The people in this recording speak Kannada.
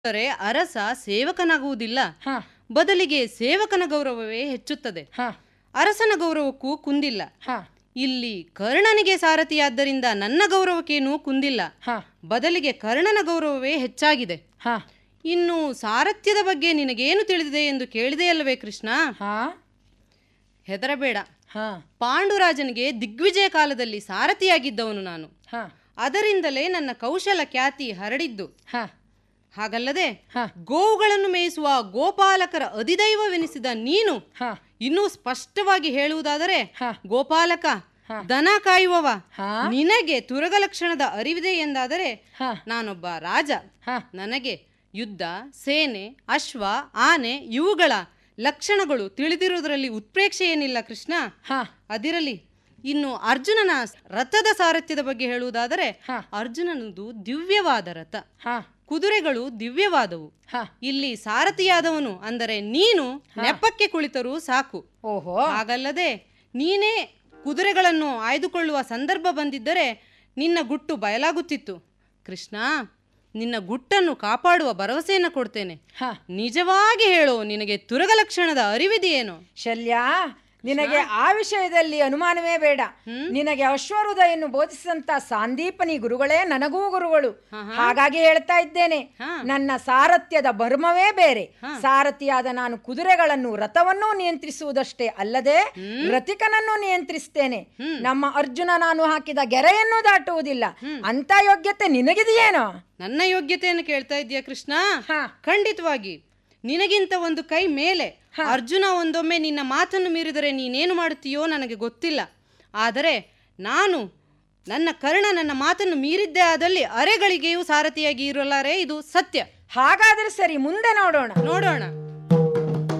ಆದರೆ ಅರಸ ಸೇವಕನಾಗುವುದಿಲ್ಲ ಹ ಬದಲಿಗೆ ಸೇವಕನ ಗೌರವವೇ ಹೆಚ್ಚುತ್ತದೆ ಹ ಅರಸನ ಗೌರವಕ್ಕೂ ಕುಂದಿಲ್ಲ ಹ ಇಲ್ಲಿ ಕರ್ಣನಿಗೆ ಸಾರಥಿಯಾದ್ದರಿಂದ ನನ್ನ ಗೌರವಕ್ಕೇನೂ ಕುಂದಿಲ್ಲ ಹ ಬದಲಿಗೆ ಕರ್ಣನ ಗೌರವವೇ ಹೆಚ್ಚಾಗಿದೆ ಹ ಇನ್ನು ಸಾರಥ್ಯದ ಬಗ್ಗೆ ನಿನಗೇನು ತಿಳಿದಿದೆ ಎಂದು ಕೇಳಿದೆಯಲ್ಲವೇ ಕೃಷ್ಣ ಹ ಹೆದರಬೇಡ ಹ ಪಾಂಡುರಾಜನಿಗೆ ದಿಗ್ವಿಜಯ ಕಾಲದಲ್ಲಿ ಸಾರಥಿಯಾಗಿದ್ದವನು ನಾನು ಹ ಅದರಿಂದಲೇ ನನ್ನ ಕೌಶಲ ಖ್ಯಾತಿ ಹರಡಿದ್ದು ಹ ಹಾಗಲ್ಲದೆ ಹ ಗೋವುಗಳನ್ನು ಮೇಯಿಸುವ ಗೋಪಾಲಕರ ಅಧಿದೈವವೆನಿಸಿದ ನೀನು ಹ ಇನ್ನೂ ಸ್ಪಷ್ಟವಾಗಿ ಹೇಳುವುದಾದರೆ ಹ. ಗೋಪಾಲಕ ಹ. ದನ ಕಾಯುವವ ಹ. ನಿನಗೆ ತುರಗ ಲಕ್ಷಣದ ಅರಿವಿದೆ ಎಂದಾದರೆ ಹ ನಾನೊಬ್ಬ ರಾಜ ಹ ನನಗೆ ಯುದ್ಧ ಸೇನೆ ಅಶ್ವ ಆನೆ ಇವುಗಳ ಲಕ್ಷಣಗಳು ತಿಳಿದಿರುವುದರಲ್ಲಿ ಉತ್ಪ್ರೇಕ್ಷೆ ಏನಿಲ್ಲ ಕೃಷ್ಣ ಹ ಅದಿರಲಿ ಇನ್ನು ಅರ್ಜುನನ ರಥದ ಸಾರಥ್ಯದ ಬಗ್ಗೆ ಹೇಳುವುದಾದರೆ ಹ. ಅರ್ಜುನನದು ದಿವ್ಯವಾದ ರಥ ಹ ಕುದುರೆಗಳು ದಿವ್ಯವಾದವು ಹ ಇಲ್ಲಿ ಸಾರಥಿಯಾದವನು ಅಂದರೆ ನೀನು ನೆಪಕ್ಕೆ ಕುಳಿತರೂ ಸಾಕು ಓಹೋ ಹಾಗಲ್ಲದೆ ನೀನೇ ಕುದುರೆಗಳನ್ನು ಆಯ್ದುಕೊಳ್ಳುವ ಸಂದರ್ಭ ಬಂದಿದ್ದರೆ ನಿನ್ನ ಗುಟ್ಟು ಬಯಲಾಗುತ್ತಿತ್ತು ಕೃಷ್ಣ ನಿನ್ನ ಗುಟ್ಟನ್ನು ಕಾಪಾಡುವ ಭರವಸೆಯನ್ನು ಕೊಡ್ತೇನೆ ಹ ನಿಜವಾಗಿ ಹೇಳು ನಿನಗೆ ತುರಗ ಲಕ್ಷಣದ ಅರಿವಿದೆಯೇನೋ ಶಲ್ಯ ನಿನಗೆ ಆ ವಿಷಯದಲ್ಲಿ ಅನುಮಾನವೇ ಬೇಡ ನಿನಗೆ ಅಶ್ವರುದಯನ್ನು ಬೋಧಿಸಿದಂತ ಸಾಂದೀಪನಿ ಗುರುಗಳೇ ನನಗೂ ಗುರುಗಳು ಹಾಗಾಗಿ ಹೇಳ್ತಾ ಇದ್ದೇನೆ ಹಾ. ನನ್ನ ಸಾರಥ್ಯದ ಬರ್ಮವೇ ಬೇರೆ ಸಾರಥಿಯಾದ ನಾನು ಕುದುರೆಗಳನ್ನು ರಥವನ್ನೂ ನಿಯಂತ್ರಿಸುವುದಷ್ಟೇ ಅಲ್ಲದೆ ರಥಿಕನನ್ನು ನಿಯಂತ್ರಿಸ್ತೇನೆ ನಮ್ಮ ಅರ್ಜುನ ನಾನು ಹಾಕಿದ ಗೆರೆಯನ್ನು ದಾಟುವುದಿಲ್ಲ ಅಂತ ಯೋಗ್ಯತೆ ನಿನಗಿದೆಯೇನೋ ನನ್ನ ಯೋಗ್ಯತೆಯನ್ನು ಕೇಳ್ತಾ ಇದೆಯಾ ಕೃಷ್ಣ ಹಾ. ಖಂಡಿತವಾಗಿ ನಿನಗಿಂತ ಒಂದು ಕೈ ಮೇಲೆ ಅರ್ಜುನ ಒಂದೊಮ್ಮೆ ನಿನ್ನ ಮಾತನ್ನು ಮೀರಿದರೆ ನೀನೇನು ಮಾಡುತ್ತೀಯೋ ನನಗೆ ಗೊತ್ತಿಲ್ಲ ಆದರೆ ನಾನು ನನ್ನ ಕರ್ಣ ನನ್ನ ಮಾತನ್ನು ಮೀರಿದ್ದೇ ಆದಲ್ಲಿ ಅರೆಗಳಿಗೆಯೂ ಸಾರಥಿಯಾಗಿ ಇರಲಾರೆ ಇದು ಸತ್ಯ ಹಾಗಾದ್ರೆ ಸರಿ ಮುಂದೆ ನೋಡೋಣ ನೋಡೋಣ